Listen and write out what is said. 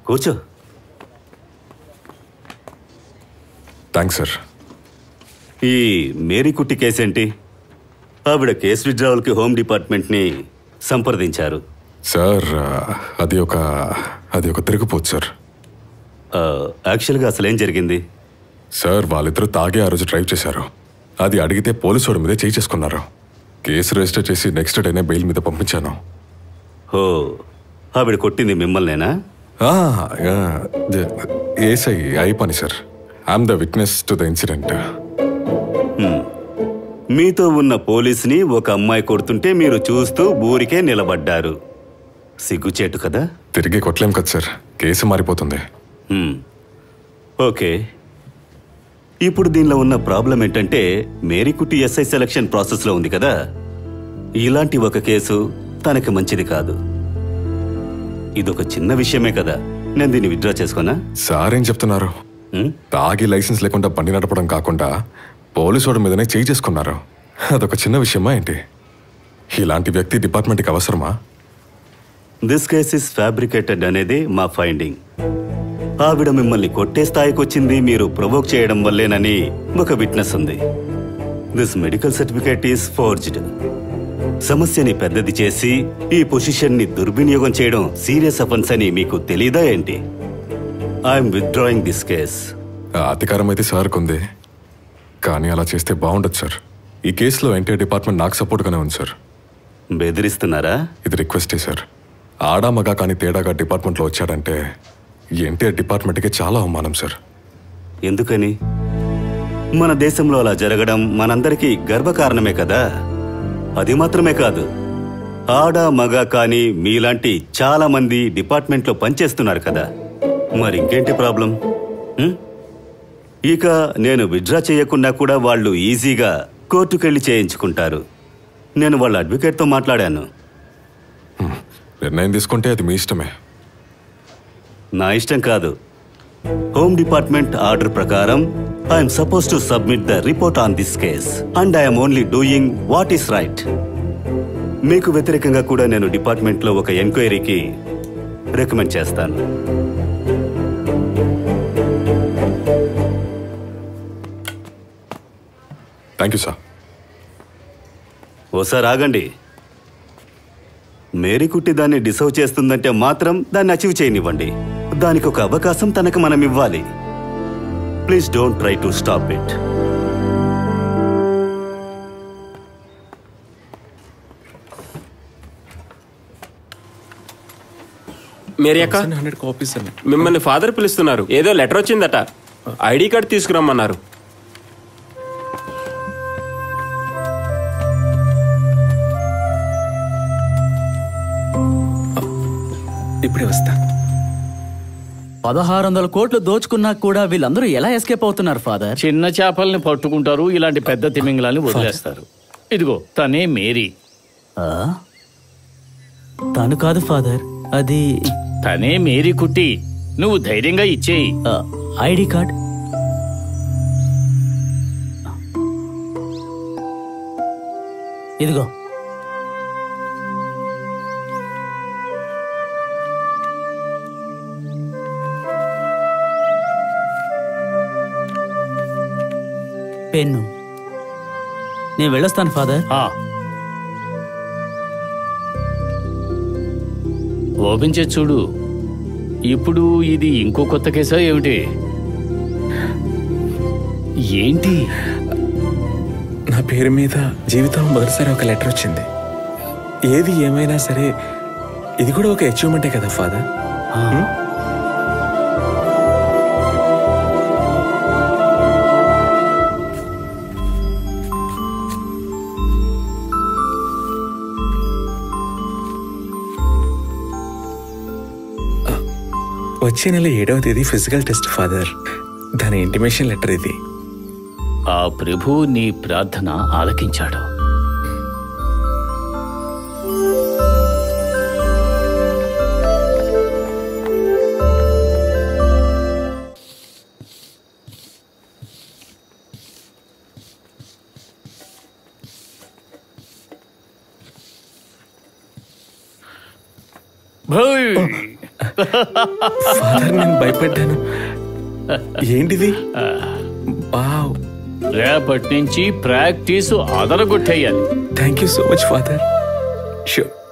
కూర్చో thanks sir ఈ మేరీకుట్టి case ఏంటి ఆవిడ కేసు విత్డ్రావల్కి హోమ్ డిపార్ట్మెంట్ని సంప్రదించారు సార్ ఆ, అది ఒక అది ఒక తిరుగుపోదు సార్ ఆ, యాక్చువల్గా అసలు ఏం జరిగింది సార్ వాళ్ళిద్దరూ తాగి ఆ రోజు డ్రైవ్ చేశారు అది అడిగితే పోలీసు వాడి మీదే చేయి చేసుకున్నారు కేసు రిజిస్టర్ చేసి నెక్స్ట్ డేనే బెయిల్ మీద పంపించాను ఓ ఆవిడ కొట్టింది మిమ్మల్నేనా ఆ, యా, ద- ఏసై అయి పని sir I'm the witness to the incident మీతో ఉన్న పోలీసుని ఒక అమ్మాయి కొడుతుంటే మీరు చూస్తూ ఊరికే నిలబడ్డారు సిగ్గుచేటు కదా తిరిగి కొట్టలేం కదా సార్ కేసు మారిపోతుంది హ్మ్. ఓకే ఇప్పుడు దీనిలో ఉన్న ప్రాబ్లం ఏంటంటే మేరీకుట్టి ఎస్ఐ సెలక్షన్ ప్రాసెస్లో ఉంది కదా ఇలాంటి ఒక కేసు తనకి మంచిది కాదు ఇదొక చిన్న విషయమే కదా నేను దీన్ని విత్డ్రా చేసుకోనా సార్ ఏం చెప్తున్నారు హ్మ్? తాగి లైసెన్స్ లేకుండా బండి నడపడం కాకుండా పోలీసు వాడి మీదనే చేయి చేసుకున్నారు అదొక చిన్న విషయమా ఏంటి ఇలాంటి వ్యక్తి డిపార్ట్మెంట్కి అవసరమా దిస్ కేస్ ఇస్ ఫ్యాబ్రికేటెడ్ అనేది మా ఫైండింగ్ ఆవిడ మిమ్మల్ని కొట్టే స్థాయికి వచ్చింది మీరు ప్రొవోక్ చేయడం వల్లేనని ఒక విట్నెస్ ఉంది this medical certificate is forged సమస్యని పెద్దది చేసి ఈ పొజిషన్ని దుర్వినియోగం చేయడం సీరియస్ అఫెన్స్ అని మీకు తెలీదా ఏంటి ఐఎమ్ విత్డ్రాయింగ్ దిస్ కేస్ ఆ అధికారం అయితే సార్కు ఉంది కానీ అలా చేస్తే బాగుండదు సార్ ఈ కేసులో ఎన్టీఆర్ డిపార్ట్మెంట్ నాకు సపోర్ట్గానే ఉంది సార్ బెదిరిస్తున్నారా ఇది రిక్వెస్టే సార్ ఆడా మగా కానీ తేడాగా డిపార్ట్మెంట్లో వచ్చాడంటే ఈ ఎన్టీఆర్ డిపార్ట్మెంట్కి చాలా అవమానం సార్ ఎందుకని మన దేశంలో అలా జరగడం మనందరికీ గర్వకారణమే కదా అది మాత్రమే కాదు ఆడ మగ కానీ మీలాంటి చాలా మంది డిపార్ట్మెంట్లో పనిచేస్తున్నారు కదా మరి ఇంకేంటి ప్రాబ్లం హ్మ్? ఇక నేను విత్డ్రా చేయకుండా కూడా వాళ్ళు ఈజీగా కోర్టుకెళ్ళి చేయించుకుంటారు నేను వాళ్ళ అడ్వకేట్తో మాట్లాడాను నిర్ణయం తీసుకుంటే అది మీ ఇష్టమే నా ఇష్టం కాదు హోమ్ డిపార్ట్మెంట్ ఆర్డర్ ప్రకారం I'm supposed to submit the report on this case and I'm only doing what is right మీకు వ్యతిరేకంగా కూడా నేను డిపార్ట్మెంట్లో ఒక ఎంక్వైరీకి రికమెండ్ చేస్తాను థ్యాంక్ యూ సార్ ఓసారి ఆగండి మేరీకుట్టి దాన్ని డిసర్వ్ చేస్తుందంటే మాత్రం దాన్ని అచీవ్ చేయనివ్వండి దానికి ఒక అవకాశం తనకు మనం ఇవ్వాలి please don't try to stop it Mary అక్క హండ్రెడ్ కాపీస్ అండి మిమ్మల్ని ఫాదర్ పిలుస్తున్నారు ఏదో లెటర్ వచ్చిందట ఐడి కార్డ్ తీసుకురమ్మన్నారు ఇప్పుడే వస్తా పదహారు వందల కోట్లు దోచుకున్నా కూడా వీళ్ళందరూ ఎలా ఎస్కేప్ అవుతున్నారు ఫాదర్ చిన్న చేపల్ని పట్టుకుంటారు ఇలాంటి పెద్ద తిమింగలాన్ని వదిలేస్తారు ఇదిగో తనే మేరీ ఆ? తను కాదు ఫాదర్ అది తనే మేరీ కుట్టి నువ్వు ధైర్యంగా ఇచ్చేయి ఆ, ఐడి కార్డ్ ఇదిగో పెన్ను నేను వెళ్ళొస్తాను ఫాదర్ ఆ. ఓపెన్ చేసి చూడు ఇప్పుడు ఇది ఇంకో కొత్త కేసా ఏమిటి ఏంటి నా పేరు మీద జీవితం మొదటిసారి ఒక లెటర్ వచ్చింది ఏది ఏమైనా సరే ఇది కూడా ఒక అచీవ్మెంటే కదా ఫాదర్ వచ్చే నెల ఏడవ తేదీ ఫిజికల్ టెస్ట్ ఫాదర్ దాని ఇంటిమేషన్ లెటర్ ఇది ఆ ప్రభు నీ ప్రార్థన ఆలకించాడు భోయ్! ఫాదర్ నేను భయపడ్డాను ఏంటిది వావ్ రేపటి నుంచి ప్రాక్టీస్ అదరగొట్టేయాలి thank you so much father sure